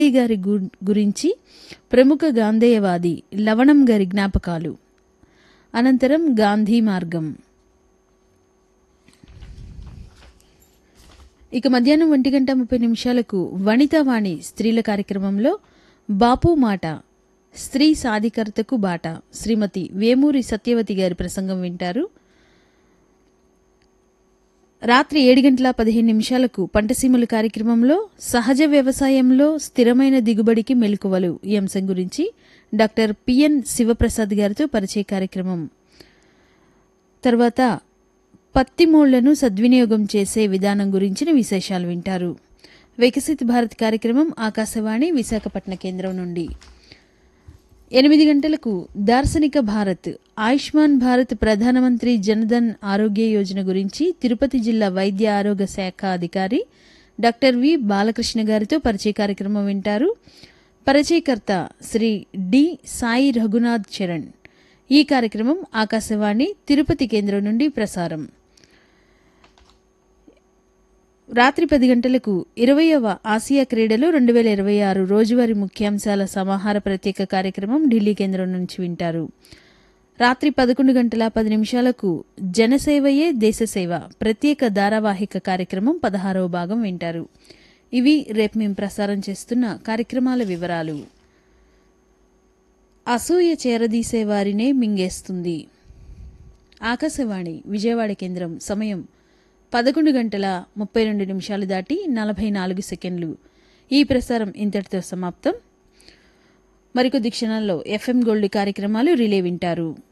గారి గు- గురించి ప్రముఖ గాంధేయవాది లవణం గారి జ్ఞాపకాలు అనంతరం గాంధీ మార్గం ఇక మధ్యాహ్నం ఒంటి గంట ముప్పై నిమిషాలకు వనితావాణి స్త్రీల కార్యక్రమంలో బాపు మాట స్త్రీ సాధికారతకు బాట శ్రీమతి వేమూరి సత్యవతి గారి ప్రసంగం వింటారు రాత్రి ఏడు గంటల పదిహేను నిమిషాలకు పంటసీమల కార్యక్రమంలో సహజ వ్యవసాయంలో స్థిరమైన దిగుబడికి మెలకువలు ఈ అంశం గురించి డాక్టర్ పిఎన్ శివప్రసాద్ గారితో పరిచయ కార్యక్రమం తర్వాత పత్తి మూళ్లను సద్వినియోగం చేసే విధానం గురించిన విశేషాలు వింటారు వికసిత్ భారత్ కార్యక్రమం ఆకాశవాణి విశాఖపట్నం కేంద్రం నుండి ఎనిమిది గంటలకు దార్శనిక భారత్ ఆయుష్మాన్ భారత్ ప్రధానమంత్రి జనధన్ ఆరోగ్య యోజన గురించి తిరుపతి జిల్లా వైద్య ఆరోగ్య శాఖ అధికారి డాక్టర్ వి బాలకృష్ణ గారితో పరిచయ కార్యక్రమం వింటారు పరిచయకర్త శ్రీ డి సాయి రఘునాథ్ చరణ్ ఈ కార్యక్రమం ఆకాశవాణి తిరుపతి కేంద్రం నుండి ప్రసారం రాత్రి పది గంటలకు ఇరవయవ ఆసియా క్రీడలు రెండు వేల ఇరవై ఆరు రోజువారీ ముఖ్యాంశాల సమాహార ప్రత్యేక కార్యక్రమం ఢిల్లీ కేంద్రం నుంచి వింటారు రాత్రి పదకొండు గంటల పది నిమిషాలకు జనసేవయే దేశసేవ ప్రత్యేక ధారావాహిక కార్యక్రమం పదహారవ భాగం వింటారు ఇవి రేపు మేము ప్రసారం చేస్తున్న కార్యక్రమాల వివరాలు అసూయ చేరదీసే వారినే మింగేస్తుంది ఆకాశవాణి విజయవాడ కేంద్రం సమయం పదకొండు గంటల ముప్పై రెండు నిమిషాలు దాటి నలభై నాలుగు సెకండ్లు ఈ ప్రసారం ఇంతటితో సమాప్తం మరికొద్ది క్షణాల్లో ఎఫ్ఎం గోల్డ్ కార్యక్రమాలు రిలే వింటారు